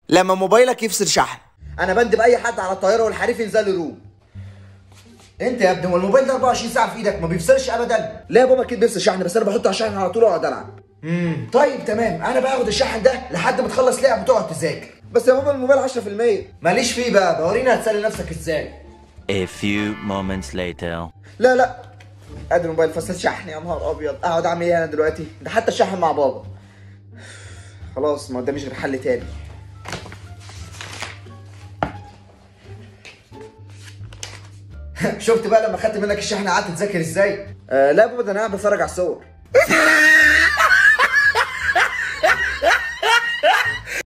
لما موبايلك يفصل شحن انا بندب اي حد على الطياره والحريف ينزل لي روم انت يا ابني هو الموبايل ده 24 ساعه في ايدك ما بيفصلش ابدا لا يا بابا اكيد بيفصل شحن بس انا بحطه على الشحن على طول واقعد العب امم طيب تمام انا باخد الشحن ده لحد ما تخلص لعب وتقعد تذاكر بس يا بابا الموبايل 10% ماليش فيه بقى بورينا هتسلي نفسك ازاي A few moments later. لا لا ادي الموبايل فصل شحن يا نهار ابيض اقعد اعمل ايه انا دلوقتي ده حتى الشحن مع بابا خلاص ما قداميش غير حل تاني شفت بقى لما خدت منك الشحن قعدت تذاكر ازاي؟ آه لا يا بابا ده انا قاعد بتفرج على الصور